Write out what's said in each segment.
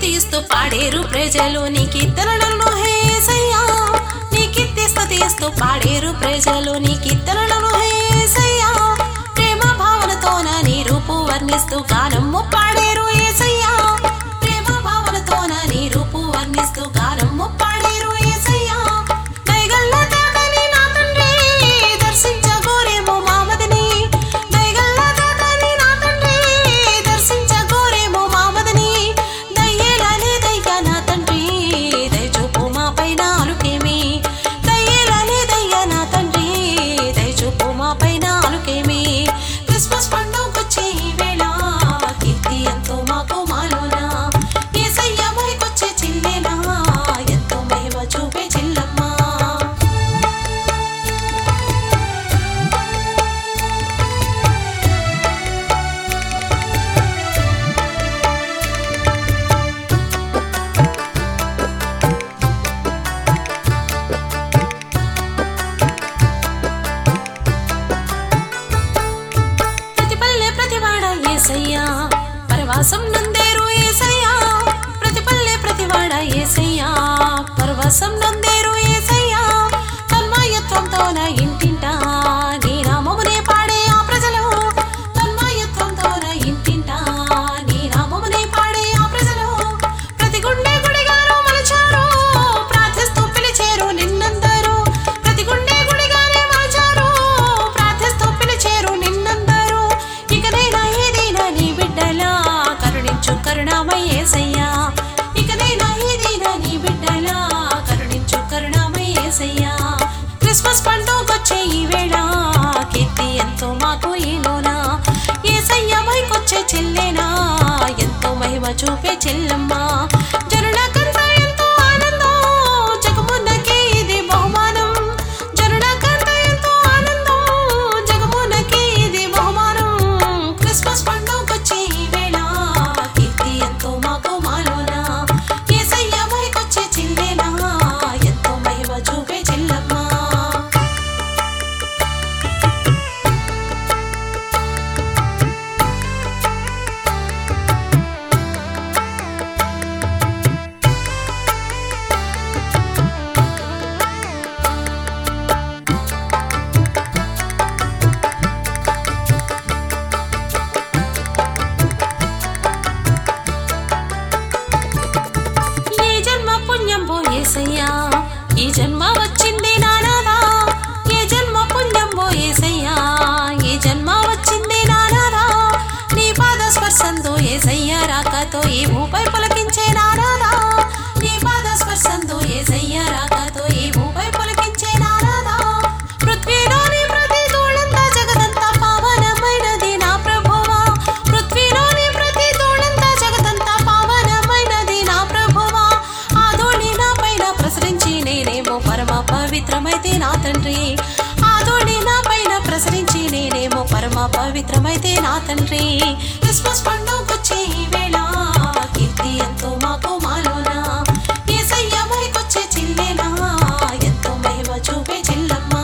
స్తుతిస్తూ పాడేరు ప్రజలు నీ కీర్తనలను హేసయ్యా నీ కీర్తి స్తుతిస్తూ పాడేరు ప్రజలు నీ కీర్తనలను హేసయ్యా ప్రేమ భావనతోన నీ రూపు వర్ణిస్తూ గానము పాడేరు ఏసయ్యా ప్రేమ భావనతోన నీ రూపు వర్ణిస్తూ గానము పాడేరు ఏసయ్యా దయగల్ల తాతని నా తండ్రి దర్శించగోరేమో మామదిని దయగల్ల తాతని నా తండ్రి దర్శించగోరేమో మామదిని దయ్యేలానే దయ్యా నా తండ్రి దయచూపు మా పైన అలుకేమి దయ్యేలానే దయ్యా నా తండ్రి దయచూపు మా పైన అలుకేమి క్రిస్మస్ పండుగొచ్చే ఈ వేళ కీర్తి ఎంతో మాకు మాలోన ఏసయ్య మైకొచ్చే చిల్లేనా ఎంతో మహిమ చూపే చిల్లమ్మా ప్రతి పల్లె ప్రతి వాడ ఏసయ్యా పరవాసం నందేరు ఏసయ్యా ప్రతి పల్లె ప్రతి వాడ ఏసయ్యా పరవాసం నందేరు ఏసయ్యా తన్మయత్వంతోన ఇంటింటా నీ నామమునే పాడే ఆ ప్రజలు తన్మయత్వంతోన ఇంటింటా నీ నామమునే పాడే ఆ ప్రజలు ప్రతి గుండె గుడిగారు మలచారు ప్రార్థిస్తూ పిలిచేరు నిన్నందరూ ప్రతి గుండె గుడిగానే మలచారు ప్రార్థిస్తూ పిలిచేరు నిన్నందరూ ఇకనైనా ఏదైనా నీ బిడ్డలా కరుణించు కరుణామయ్యేసయ్యా ఇకనైనా ఏదైనా నీ బిడ్డలా కరుణించు కరుణామయ్యేసయ్యా క్రిస్మస్ పండుగొచ్చే ఈ వేళ కీర్తి ఎంతో మాకు ఈలోనా ఏసయ్య మైకొచ్చే చెల్లేనా ఎంతో మహిమ చూపే చెల్లమ్మా జనులకంతా ఎంతో ఆనందం జగమున్నకే ఇది బహుమానం జనులకంతా ఎంతో ఆనందం జగమున్నకే ఇది బహుమానం క్రిస్మస్ పండుగొచ్చే ఈ వేళ కీర్తి ఎంతో మాకు మాలోనా ఏసయ్య మైకొచ్చే చెల్లేనా ఎంతో మహిమ చూపే చెల్లమ్మా ఈ జన్మ పుణ్యం పోయేసయ్యా ఈ జన్మ వచ్చింది నానాదా ఈ జన్మ పుణ్యం పోయేసయ్యా ఈ జన్మ వచ్చింది నానాదా నీ పాద స్పర్శంతో ఏసయ్యా రాకతో ఈ భూపై పలకించే నానాదా నీ పాద స్పర్శంతో ఏసయ్యా రాకతో ఈ భూపై పలకించే నానాదా పృథ్వీలోని ప్రతి ధూళంతా జగదంతా పావనమైనది నా ప్రభువా పృథ్వీలోని ప్రతి ధూళంతా జగదంతా పావనమైనది నా ప్రభువా ఆ ధూళి నా పైన ప్రసరించి నేనేమో పరమ పవిత్రమైతే నా తండ్రి ఆ ధూళి నా పైన ప్రసరించి నేనేమో పరమ పవిత్రమైతే నా తండ్రి క్రిస్మస్ పండుగొచ్చే ఈ వేళ కీర్తి ఎంతో మాకు మాలోనా ఏసయ్య మైకొచ్చే చిల్లేనా ఎంతో మహిమ చూపే చిల్లమ్మా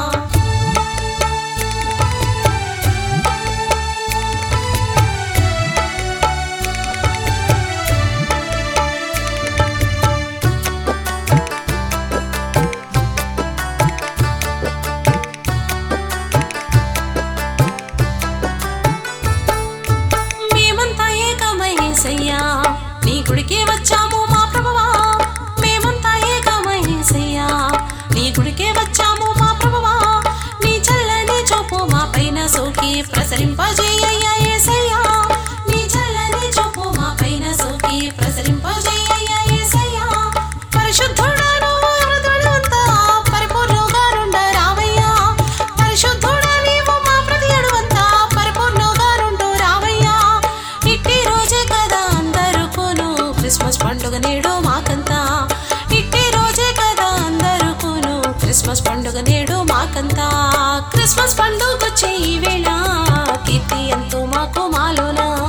మేమంతా ఏకమయ్యేసయ్యా నీ గుడికి వచ్చాము మా ప్రభువా మేమంతా ఏకమయ్యేసయ్యా నీ గుడికే వచ్చాము మా ప్రభువా నీ చల్లని చూపు మా పైన సోకి ప్రసరింపజేయ్యా ఏసయ్యా నీ చల్లని చూపు మా పైన సోకి ప్రసరింపజేయ్యా ఏసయ్యా పరిశుద్ధుడాను హృదయుడంతా పరిపూర్ణుగా నుండ రావయ్యా పరిశుద్ధుడా నీవు మా ప్రతి అడువంతా పరిపూర్ణుగా నుండు రావయ్యా ఇట్టి రోజే కదా అందరుకును క్రిస్మస్ పండుగ నేడు మాకంతా ఇట్టి రోజే కదా అందరుకును క్రిస్మస్ పండుగ నేడు మాకంతా క్రిస్మస్ పండుగ వచ్చే ఈ వేళ కీర్తి ఎంతో మాకు మాలోనా